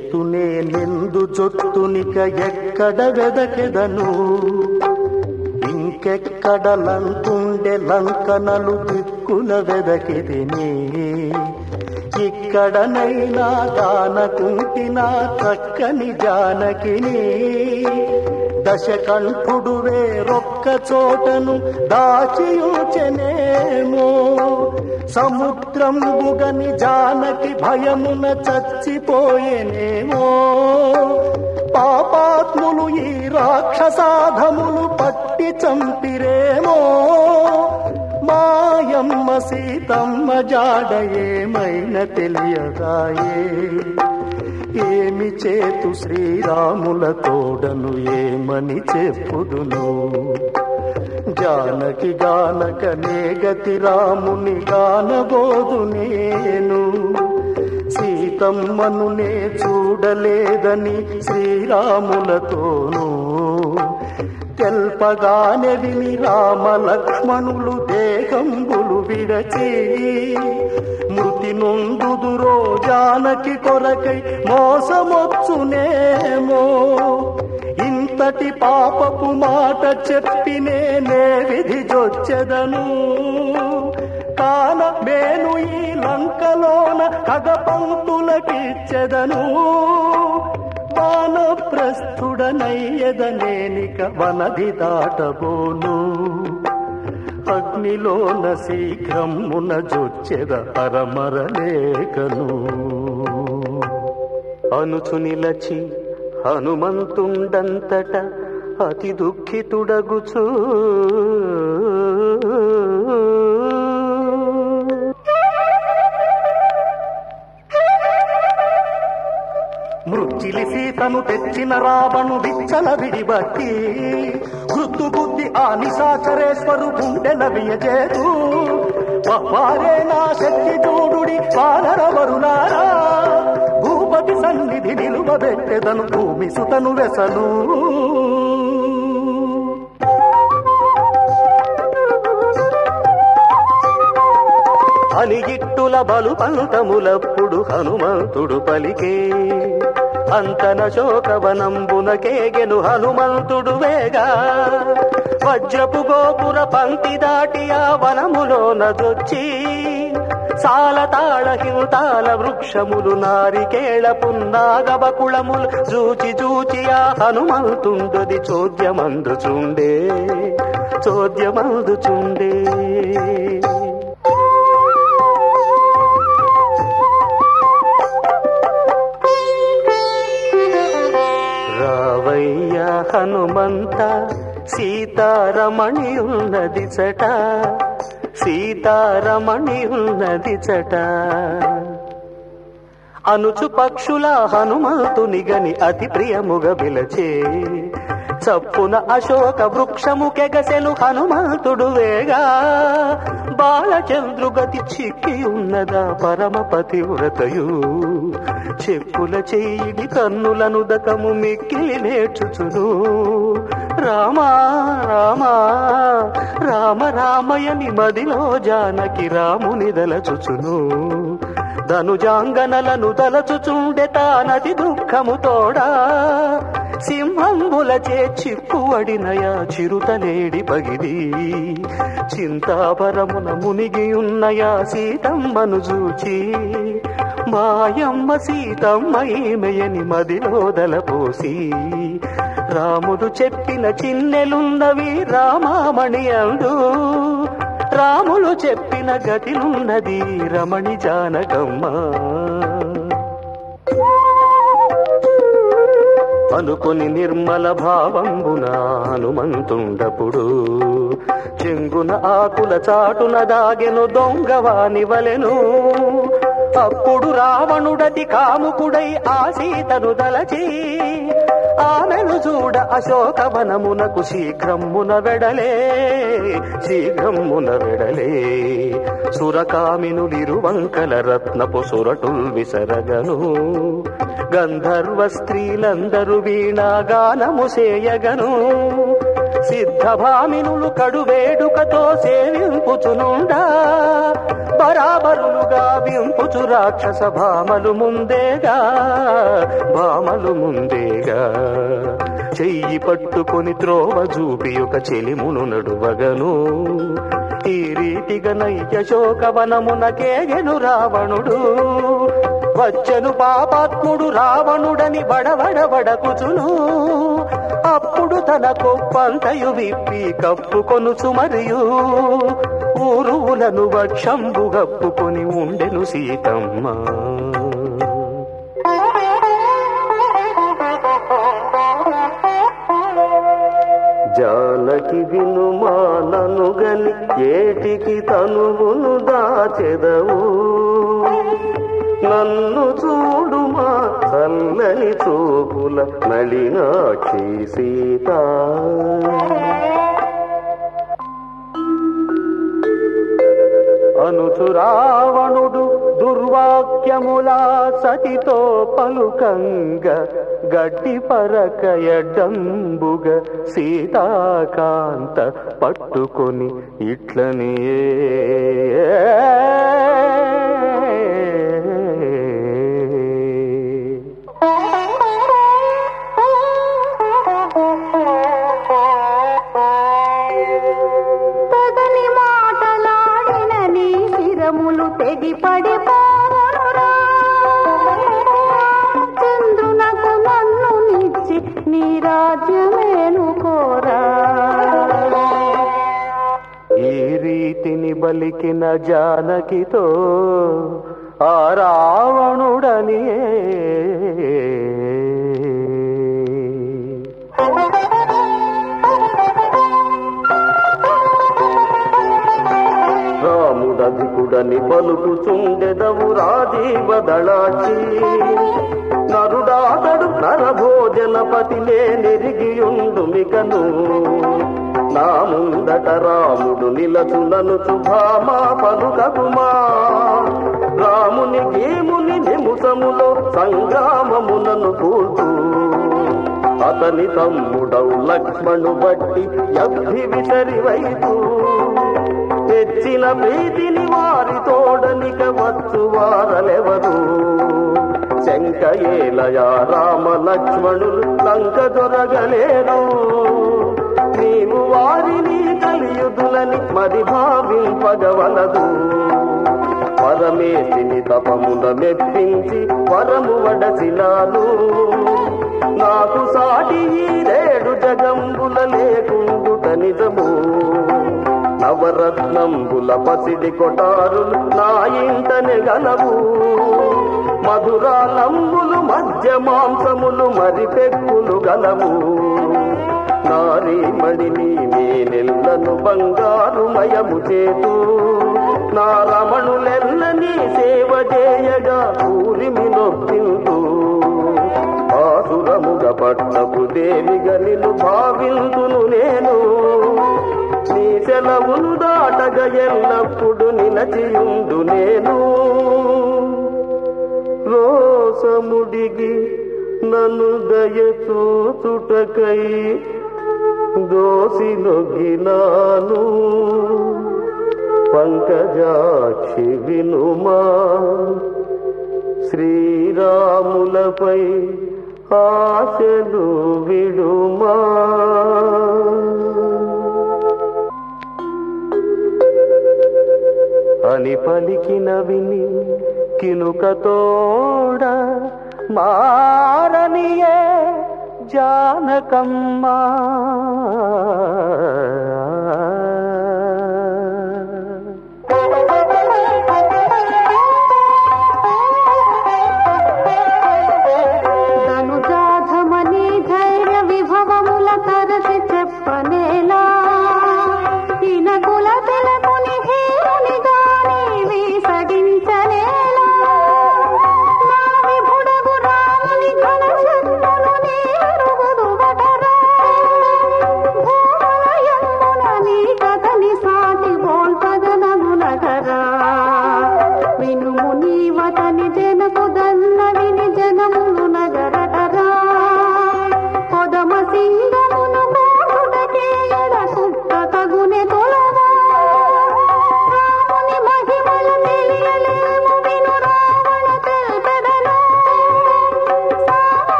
చేతునే నిందు జొత్తునిక ఎక్కడ వెదకెదను ఇంకెక్కడ లంకుండె లంకనలు దిక్కుల వెదకిదిని ఇక్కడనైనా దానకుంటినా చక్కని జానకిని దశకంఠుడు వేరొక్క చోటను దాచియుచనేమో సముద్రం బుగని జానకి భయమున చచ్చిపోయేనేమో పాపాత్ములు ఈ రాక్షసాధములు పట్టి చంపిరేమో మాయమ్మ సీతమ్మ జాడ ఏమైన తెలియదాయే ఏమి చేతు శ్రీరాముల తోడను ఏమని చెప్పుదును జానకి గానక నేగతి రాముని గానబోదు నేను సీతమ్మను నే చూడలేదని శ్రీరాములతోనూ తెల్పగానే విని రామ లక్ష్మణులు దేహంబులు విడచి మృతి నొందుదురో జానకి కొరకై మోసమొచ్చునేమో ఇంతటి పాపపు మాట చెప్పినే నే విధి జొచ్చెదను కాన మేను ఈ లంకలోన కగపంతులకిచ్చెదను వానప్రస్థుడనయ్యదనేనిక వనది దాటబోను అగ్నిలోన శీఘ్రమున జొచ్చెద అరమరలేకను అనుచు నిలచి హనుమంతుండంతట అతి దుఃఖితుడగుచూ మృత్యులి సీతను తెచ్చిన రావణు విచ్చల విడిబట్టి వృత్తు బుద్ధి ఆ నిశాచరేశ్వరు గుండెల వియజేదు వారే నా శక్తి చూడుడి వానర వరుణారా భూపతి సన్నిధి నిలువబెట్టెదను భూమి సుతను వెసలు అని ఇట్టుల బలు పంతములప్పుడు హనుమంతుడు పలికే అంతన శోకవనంబునకేగెను హనుమంతుడు వేగా వజ్రపు గోపుర పంక్తి దాటి ఆ వనములోన దొచ్చి సాలతాళ హింతాల వృక్షములు నారికేళ పున్నాగబకుళములు జూచి జూచి ఆ హనుమంతుండది చోద్యమందుచుండే చోద్యమందుచుండే రావయ్య హనుమంత సీతారమణి ఉన్నది చట సీతారమణి ఉన్నది చట అనుచు పక్షుల హనుమంతునిగని అతి ప్రియముగ విలచే చప్పున అశోక వృక్షము కెగసెను హనుమంతుడు వేగా బాలచంద్రుగతి చిక్కి ఉన్నదా పరమ పతివ్రతయు చెప్పుల చేయిడి కన్నులను దకము మిక్కిలి నేర్చుచును రామా రామా రామ రామయని మదిలో జానకి రాముని దలచుచును ధనుజాంగనలను తలచుచుండె తానది దుఃఖము తోడా సింహంబుల చే చిక్కువడినయా చిరుతలేడి పగిది చింతాపరమున మునిగి ఉన్నయా సీతమ్మను చూచి మాయమ్మ సీతమ్మ ఈమెయని మదిలోదల పోసి రాముడు చెప్పిన చిన్నెలున్నవి రామామణి అందు రాములు చెప్పిన గతినున్నది రమణి జానకమ్మ అనుకుని నిర్మల భావంబున హనుమంతుండపుడు చెంగున ఆకుల చాటున దాగెను దొంగవాని వలెను అప్పుడు రావణుడతి కాముకుడై ఆ సీతను దలచి ఆమెను చూడ అశోకవనమునకు శీఘ్రమున వెడలే శీఘ్రమున వెడలే సురకామినులిరువంకల రత్నపు సురటుల్ విసరగను గంధర్వ స్త్రీలందరూ వీణాగానము సేయగను సిద్ధభామినులు కడు వేడుకతో సేవింపుచునుండా బరాబరులుగా వింపుచు రాక్షస భామలు ముందేగా భామలు ముందేగా చెయ్యి పట్టుకొని త్రోవ చూపి ఒక చెలిమును నడువగను ఈ రీతిగా నయ్య శోకవనమునకేగెను రావణుడు వచ్చెను పాపాత్ముడు రావణుడని బడబడబడకుచును అప్పుడు తన కొప్పంతయు విప్పి కప్పుకొనుచు మరియు ఊరువులను వక్షంబు గప్పుకొని ఉండెను సీతమ్మ జానకి వినుమా నను గని ఏటికి తనువును దాచెదవు నన్ను చూడుమా చల్లని చూపుల నళినాక్షి సీత అనుచు రావణుడు దుర్వాక్యములా సతితో పలుకంగ గడ్డి పరకయడంబుగ సీతాకాంత పట్టుకొని ఇట్లనే తగని మాటలాడిన నీ శిరములు తెగి పడిపోవునురా చంద్రునకు నన్ను నిచ్చి నీ రాజ్యమేను కోరా ఈ రీతిని బలికిన జానకితో ఆ రావణుడని రాముడధికుడని పలుకుచుండెదవు రాజీవదళాచి నరుడాతడు నరభోజనపతినే నెరిగియుండు మికను నా ముందట రాముడు నిలచునను శుభామా పలుకకుమా రాముని గేముని నిముసములో సంగ్రామమునను కూర్చు అతని తమ్ముడవు లక్ష్మణు బట్టి అభి విసరి వైపు తెచ్చిన ప్రీతిని వారి తోడనిక వచ్చు వారలెవరు శంక ఏలయా రామ లక్ష్మణులు లంక దొరగలేరు నీవు వారిని కలియుదులని మరి భావింపగవలదు పరమేశిని తపముల మెప్పించి వరము వడసినాను నాకు సాటి ఈ రేడు జగంబుల లేకుండుట నిజము నవరత్నంబుల పసిడి కొటారులు నా ఇంటనే గలవు మధురాలంబులు మధ్య మాంసములు మరి పెక్కులు గలవు నారీమణిని నేనెల్లను బంగారు మయము చేతు నా రమణులెల్ల నీ సేవ చేయగా పూరిమి నొప్పిందు ఆసురముగ పట్టపు దేవిగా నిన్ను భావింతును నేను నీ సెలవును దాటగ ఎల్లప్పుడు నిలచియుండు నేను రోసముడిగి నన్ను దయ చూచుటకై దోసి నొగ్గినాను పంకజాక్షి వినుమా శ్రీరాములపై ఆశలు విడుమా అని పలికిన విని కినుకతోడ మారనియే జానకమ్మా ధనుజాధమని ధైర్య విభవముల తరచి చెప్పనేలా ఇనకుల తిలకుని హేరుని గాని వీసడించనేలా నా విభుడగు రాముని ఘన శక్తులు నీరువుదు వటరా భూమలయంబున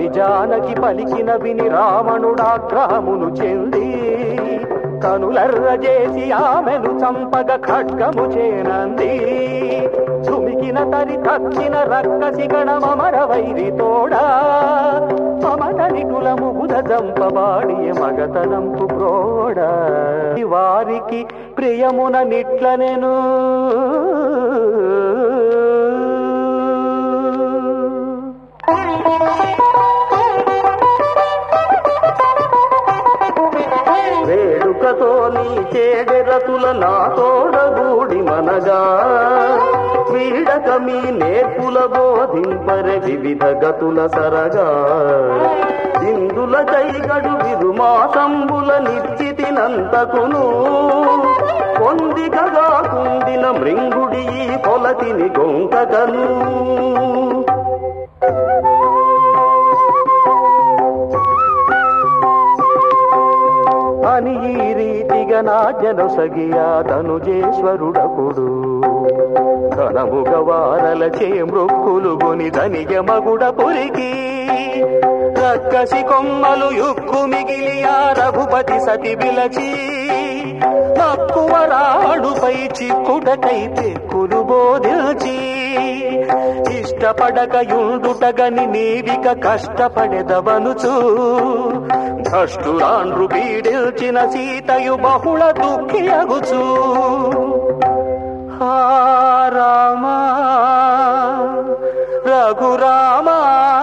అని జానకి పలికిన విని రావణుడాగ్రహమును చెంది కనులర్ర చేసి ఆమెను చంపగ ఖడ్గము చేనంది సుమికిన తరి తక్కిన రక్కసి గణమర వైరి తోడా మమతని కులము బుధ జంపబాడి మగతనంపు ప్రోడ వారికి ప్రియమున నిట్లనెను వేడుకతో నీ చేడెరతుల నా తోడగూడి మనగా వీడక మీ నేర్పుల బోధింపరె వివిధ గతుల సరగా ఇందుల కైగడు విరుమాసంబుల నిశ్చితినంతకును పొందికగా కుందిన మృంగుడి ఈ పొలతిని గొంకగను అని ఈ రీతిగా నా జనసగియా ధనుజేశ్వరుడకుడు ఘనముగ వారలచే మృక్కులు గొని ధనిగ మగుడ పురికి రక్కసి కొమ్మలు యుక్కు మిగిలి ఆ రఘుపతి సతి విలచి తక్కువ రాడుపై చిక్కుటకై పెక్కులు బోధించి ఇష్టపడక యుండుటగని నీవిక కష్టపడెదవనుచు భ్రష్టురాండ్రు పీడిల్చిన సీతయు బహుళ దుఃఖి అగుచు హా రామా రఘురామా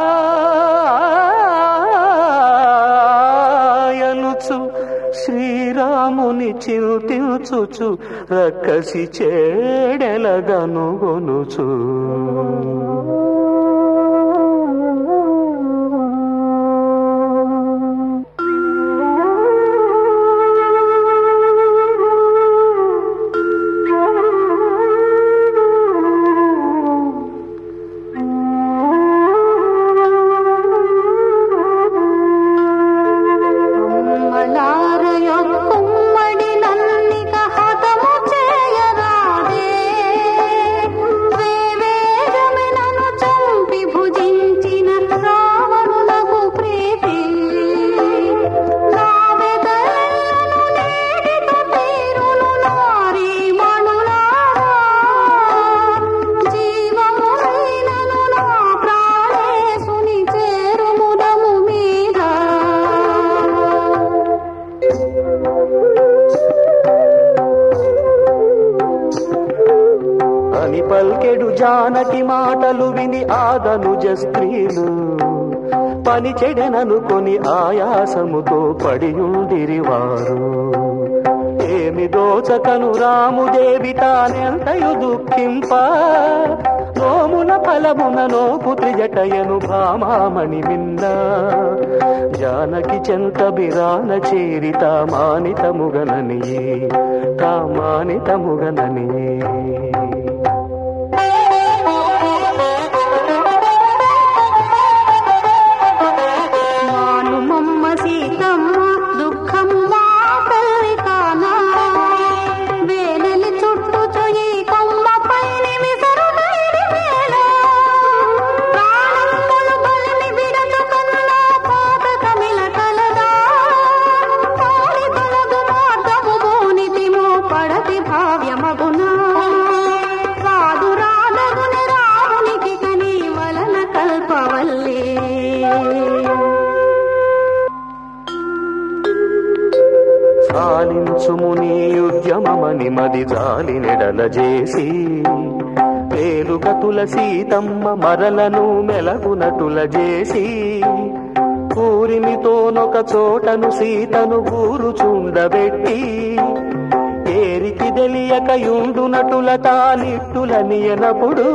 యనుచు శ్రీరాముని చింతించుచు రక్కసి చేడెలగనుగొనుచు అమ్మలారయొక్కుమ్మడి నన్నిక హతము చేయరాదే వేవేగమెనను చంపి భుజించిన రావణులకు ప్రీతి నావెదలను నేడిత తీరును నారీ మణులారా జీవమునైనను నా ప్రాణేశుని చేరుముదము మీద అని పల్కెడు జానకి మాటలు విని ఆదనుజ స్త్రీలు పని చెడెననుకొని ఆయాసముతో పడియుండిరి వారు ఏమి దోచకను రాముదేవి తానెంతయు దుఃఖింప నోమున ఫలమున నోపు త్రిజటయను భామామణి విన్న జానకి చెంత బిరాన చేరి తామానితముగనని తామానితముగనని మాను మమ్మ సీతమ్మ దుఃఖము మా తల్లి కానా వేనలి చుట్టూ చొయ్యి కొమ్మ పైన విసరుడైడి వేళ ప్రాణములు బలిని విడచుకన్నా పాత కమిల కలదా పారి తొలగు మార్గము భూనితిమో పడతి భావ్యమగునా రాదు రాదగుని రామునికి కని వలన కల్పవల్లే సాలించుము నీ ఉద్యమమని మది జాలి నెడల చేసి పేరుగతుల సీతమ్మ మరలను మెలగునటుల చేసి కూరిమితోనొక చోటను సీతను గూరుచుండబెట్టి ఏరికి తెలియక యుండునటుల తానిట్టుల నియనప్పుడు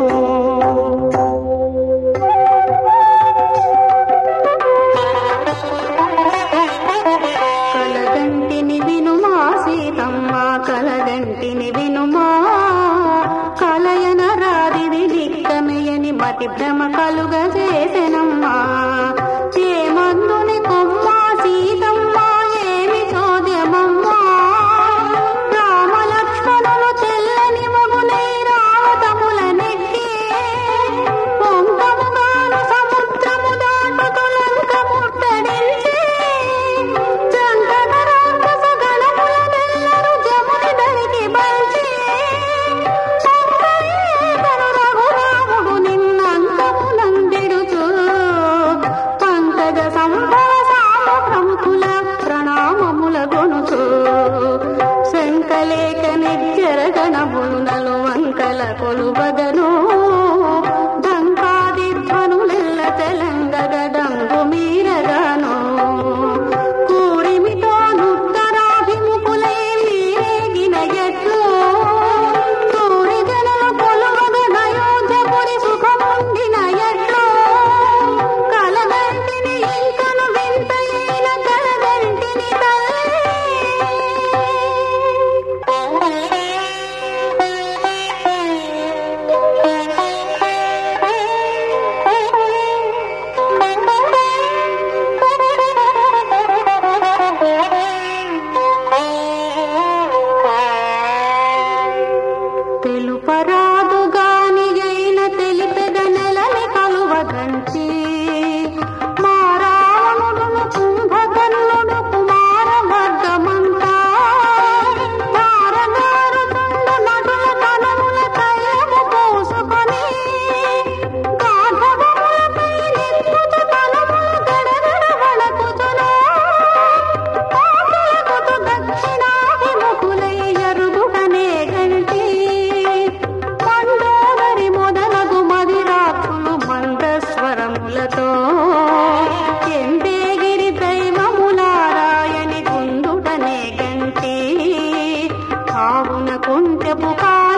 కలగంటిని వినుమా సీతమ్మ కలగంటిని వినుమా కలయన రాదిది దిక్కమేయని మతి భ్రమ కలుగ చేసెనమ్మా చేమందుని కొమ్మ సీతమ్మ ఏమి చోద్యమమ్మా రామ లక్ష్మణులు తెల్లని మగునై రావతముల నెట్టి పొంగముగాను సముద్రము దాటుతులంక తల కొలువగను డంకాది ధ్వనులెల్ల తెలంగగడంగు మీరగాను కూరిమితో నుత్తరాభిముఖులై వీరేగిన ఎట్లు సూరి జనుల కొలువగ నయోధ్యపురి సుఖముండిన ఎట్లు కలగంటిని ఇంకను వింతైన కలగంటిని తెలుపరాదు గాని అయిన తెలిపెద నెలని కలువగంచి మారావణుడును కుంభకర్ణుడు కుమార వర్గమంతా ధారదారుతుండు నటుల కనముల తైలము పోసుకొని గాధవములపై నిప్పుత కనములు గడగడ వణకుచును పాపులకుతు దక్షిణాభిముఖులై ఎరుగుటనే గంటి మండోదరి మొదలగు మదిరాక్షులు మందస్వరములతో ఎందేగిరి దైవములారాయని గుండుటనే గంటి కావున కుంటెపు కా